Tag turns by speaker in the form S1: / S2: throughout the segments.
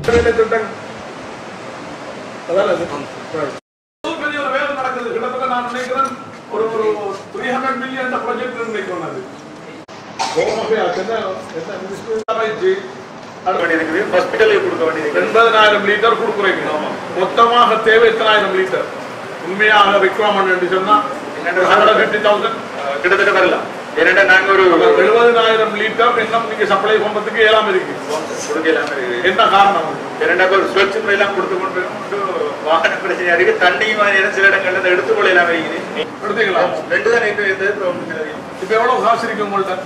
S1: வேலை திட்டம் அதான் அது. பெரிய ஒரு வேலை நடக்குது கிட்டத்தட்ட நான் நினைக்கிறேன் ஒரு ஒரு த்ரீ ஹண்ட்ரட் மில்லியன் ப்ராஜெக்ட் நினைக்கிறேன் அது கோமபே என்ன என்ன மினிஸ்டர் ஆயிடுச்சு
S2: வேண்டியிருக்குது ஹாஸ்பிட்டலுக்கு கொடுக்க வேண்டியிருக்குது
S1: எண்பதனாயிரம் லிட்டர் கொடுக்குறீங்க மொத்தமாக தேவை எத்தனாயிரம் லிட்டர் உண்மையாக ரெக்வயர்மெண்ட் என்று சொன்னா ஹண்ட்ரட் ஃபிஃப்டி தௌசண்ட்
S2: அஹ் கிட்டத்தட்ட வரலாம் ஏன்னா நாங்க ஒரு
S1: எழுபதனாயிரம் லிட்டர் இன்னும் நீங்க சப்ளை பண்றதுக்கு இயலாம இருக்கு
S2: கொடுக்க இல்லாம இருக்குது
S1: என்ன காரணம்
S2: இரண்டாவது ஒரு சுழற்சி முறையெல்லாம் கொடுத்து கொண்டு கொண்டு வாகன பிரச்சனை இருக்கு தண்ணியும் மாதிரி சில இடங்கள்ல இந்த எடுத்துக்கொள்ள இல்லாம இருக்குது
S1: எடுத்தீங்களா
S2: ரெண்டு தான் நேற்று இருந்தது இப்போ ஒன்றும் கிடையாது
S1: இப்ப எவ்வளவு காசு இருக்கு உங்கள்ட்ட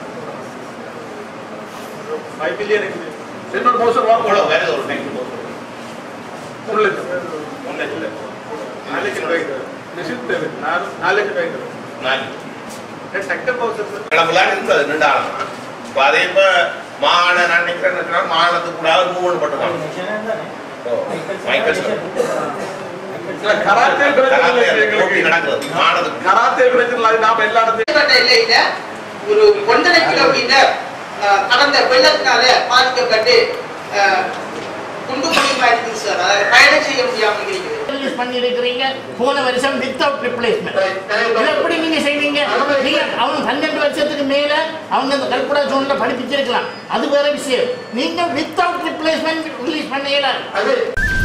S2: ஃபைவ் மில்லியன் இருக்குது
S1: இன்னொரு மோசம் வாங்க
S3: எவ்வளவு வேற ஒரு டேங்க் போதும்
S1: ஒரு லட்சம்
S2: ஒன்று லட்சம் இல்லை நாலு லட்சம் ரூபாய்க்கு
S1: மிஷின் தேவை
S2: நாலு நாலு லட்சம் ரூபாய்க்கு
S3: நாலு
S2: டெக்டர் பவுசர்
S3: கிளம்பலான்னு இருந்தது ரெண்டு ஆளுங்க இப்போ அதே இப்போ மாகாண நான் நிற்கிறேன் மாகாணத்துக்கு கூட ஒரு மூணு மட்டும் தான் ஓ மைக்கேல் சார்
S1: இல்ல, கராத்தே பிரச்சனை இல்லை
S3: போட்டி
S1: எங்களுக்கு
S3: நடக்குது மாகாணத்துக்கு
S1: கராத்தே பிரச்சனை இல்லை அது நாம எல்லா இடத்தையும்
S4: பாதிக்கப்பட்ட எல்லையில ஒரு ஒன்றரை கிலோமீட்டர் அஹ், கடந்த வெள்ளத்தினால பாதிக்கப்பட்டு அஹ், குண்டு குழியுமா இருக்குது சார் அதாவது பயணம் செய்ய முடியாமல் இருக்குது
S5: ரிலீஸ் பண்ணியிருக்கிறீங்க போன வருஷம் வித்தவுட் ரிப்ளேஸ்மெண்ட் இதை எப்படி நீங்க செய்வீங்க நீங்க அவன் பன்னெண்டு வருஷத்துக்கு மேல அவங்க அந்த கல்குடா ஜோன்ல படிப்பிச்சிருக்கலாம் அது வேற விஷயம் நீங்க வித்தவுட் ரிப்ளேஸ்மெண்ட் ரிலீஸ் பண்ண இயலாது